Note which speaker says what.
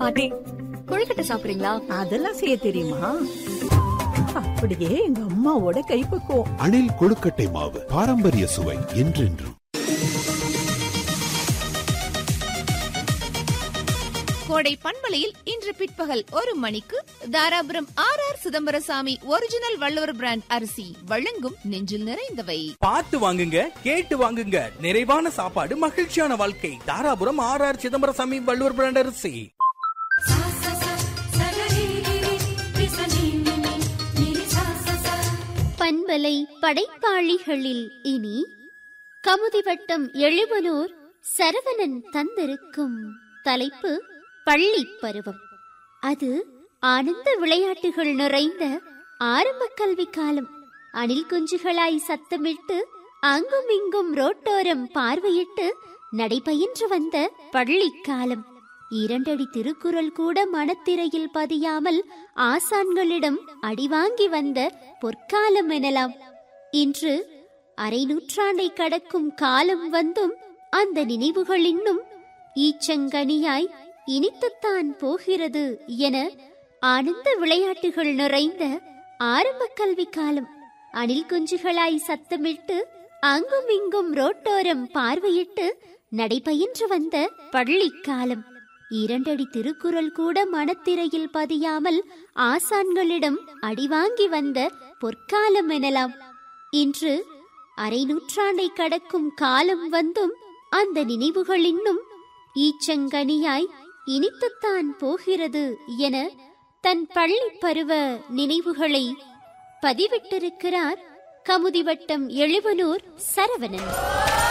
Speaker 1: பாட்டி கொழுக்கட்டை சாப்பிடுறீங்களா
Speaker 2: அதெல்லாம் செய்ய தெரியுமா அப்படியே எங்க அம்மாவோட கைப்பக்குவம்
Speaker 3: அணில் கொழுக்கட்டை மாவு பாரம்பரிய சுவை என்றென்றும்
Speaker 4: கோடை பண்பலையில் இன்று பிற்பகல் ஒரு மணிக்கு Dharapuram R R Chidambarasamy original Valluvar brand அரிசி வழங்கும் நெஞ்சில் நிறைந்தவை
Speaker 5: பார்த்து வாங்குங்க கேட்டு வாங்குங்க நிறைவான சாப்பாடு மகிழ்ச்சியான வாழ்க்கை Dharapuram R R Chidambarasamy Valluvar brand அரிசி
Speaker 6: பண்பலை படைப்பாளிகளில் இனி கமுதிவட்டம் எழுவனூர் சரவணன் தந்திருக்கும் தலைப்பு பள்ளி பருவம் அது ஆனந்த விளையாட்டுகள் நிறைந்த ஆரம்ப கல்வி காலம் அணில் குஞ்சுகளாய் சத்தமிட்டு அங்கும் இங்கும் ரோட்டோரம் பார்வையிட்டு நடைபயின்று வந்த பள்ளி காலம் இரண்டடி திருக்குறள் கூட மனத்திரையில் பதியாமல் ஆசான்களிடம் அடிவாங்கி வந்த பொற்காலம் எனலாம் இன்று அரை நூற்றாண்டை கடக்கும் காலம் வந்தும் அந்த நினைவுகள் இன்னும் ஈச்சங்கனியாய் இனித்துத்தான் போகிறது என ஆனந்த விளையாட்டுகள் நிறைந்த ஆரம்ப கல்வி காலம் அணில் குஞ்சுகளாய் சத்தமிட்டு அங்கும் இங்கும் ரோட்டோரம் பார்வையிட்டு நடைபயின்று வந்த பள்ளி காலம் இரண்டடி திருக்குறள் கூட மனத்திரையில் பதியாமல் ஆசான்களிடம் அடிவாங்கி வந்த பொற்காலம் எனலாம் இன்று அரை நூற்றாண்டை கடக்கும் காலம் வந்தும் அந்த நினைவுகள் இன்னும் ஈச்சங்கனியாய் இனித்துத்தான் போகிறது என தன் பள்ளி பருவ நினைவுகளை பதிவிட்டிருக்கிறார் கமுதிவட்டம் எழுவனூர் சரவணன்